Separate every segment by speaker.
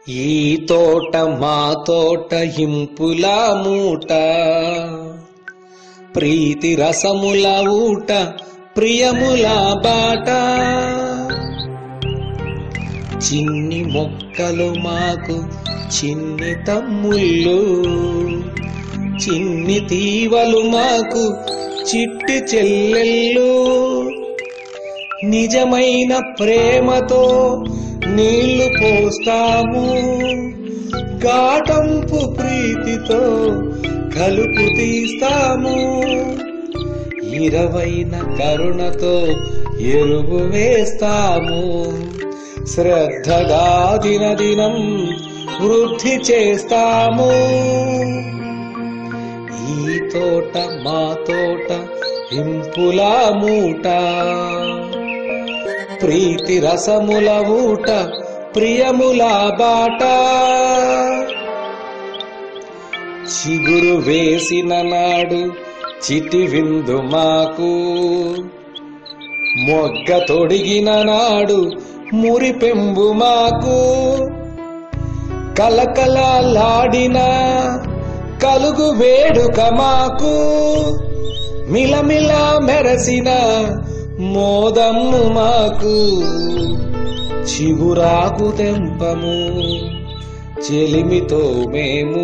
Speaker 1: ఈ తోట మా తోట ఇంపుల మూట ప్రీతి రసముల ఊట ప్రియముల బాట చిన్ని మొక్కలు మాకు చిన్ని తమ్ముళ్ళు చిన్ని తీవలు మాకు చిట్టి చెల్లెళ్ళు నిజమైన ప్రేమతో నీళ్లు పోస్తాము గాటంపు ప్రీతితో కలుపు తీస్తాము ఇరవైన కరుణతో ఎరువు వేస్తాము శ్రద్ధగా దినదినం వృద్ధి చేస్తాము ఈ తోట మా తోట ఇంపుల మూట ప్రీతి రసముల ఊట ప్రియముల బాట చిగురు వేసిన నాడు చిటి విందు మాకు మొగ్గ తొడిగిన నాడు మురిపెంబు మాకు కలకలలాడిన కలుగు వేడుక మాకు మిలమిల మెరసిన మోదమ్ము మాకు చిగురాకు తెంపము చెలిమితో మేము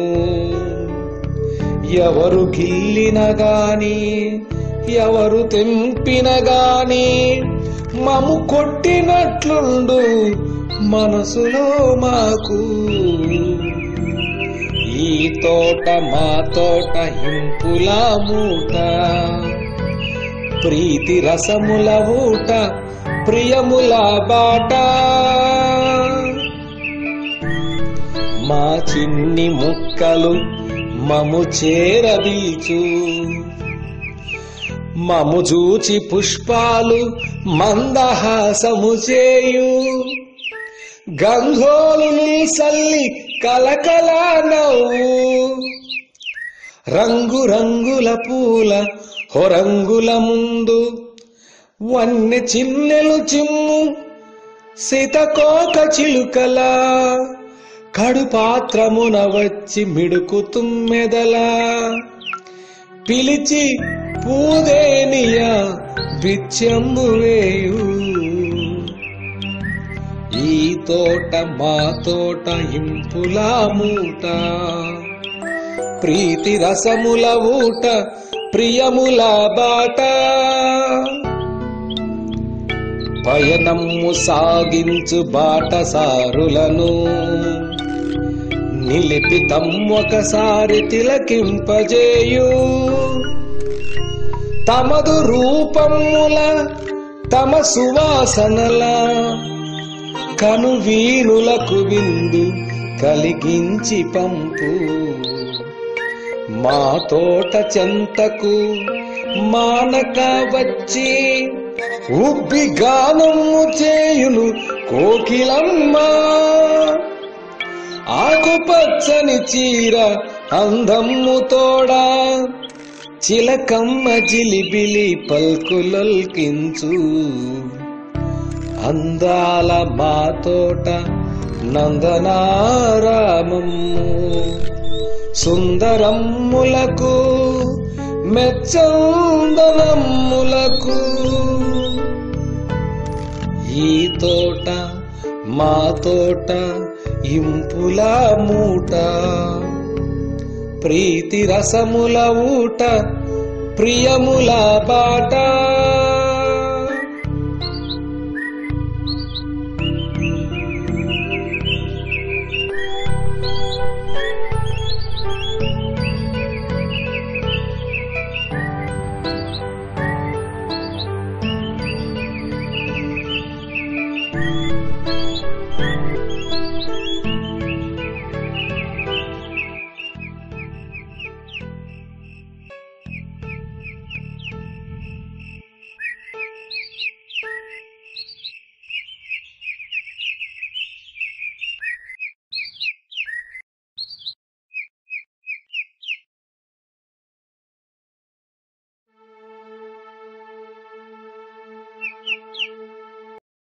Speaker 1: ఎవరు గిల్లిన గాని ఎవరు తెంపిన గాని మము కొట్టినట్లుండు మనసులో మాకు ఈ తోట మా తోట ఇంపుల మూట ప్రీతి రసముల ఊట ప్రియముల బాట మా చిన్ని ముక్కలు మము చేరదీచు మము చూచి పుష్పాలు మందహాసము చేయు గంధోలు సల్లి కలకల నవ్వు రంగు రంగుల పూల హొరంగుల ముందు వన్నె చిన్నెలు చిమ్ము సీతకోక చిలుకల కడు పాత్రమున వచ్చి మిడుకు తుమ్మెదలా పిలిచి పూదేనియ బిచ్చంబు వేయు ఈ తోట మా తోట ఇంపుల మూట ప్రీతి రసముల ఊట ప్రియముల బాట పయనమ్ము సాగించు బాటసారులను నిలిపి తమ్మొకసారి తిలకింపజేయు తమదు రూపముల తమ సువాసనల కను వీణులకు విందు కలిగించి పంపు మా తోట చెంతకు మానక వచ్చి ఉబ్బి గానము చేయును కోకిలమ్మ ఆకుపచ్చని చీర అందమ్ము తోడా చిలకమ్మ జిలిబిలి పల్కులల్కించు అందాల మా తోట నందనారామమ్ము సుందరమ్ములకు మెచ్చందనమ్ములకు ఈ తోట మా తోట ఇంపుల మూట ప్రీతి రసముల ఊట ప్రియముల బాట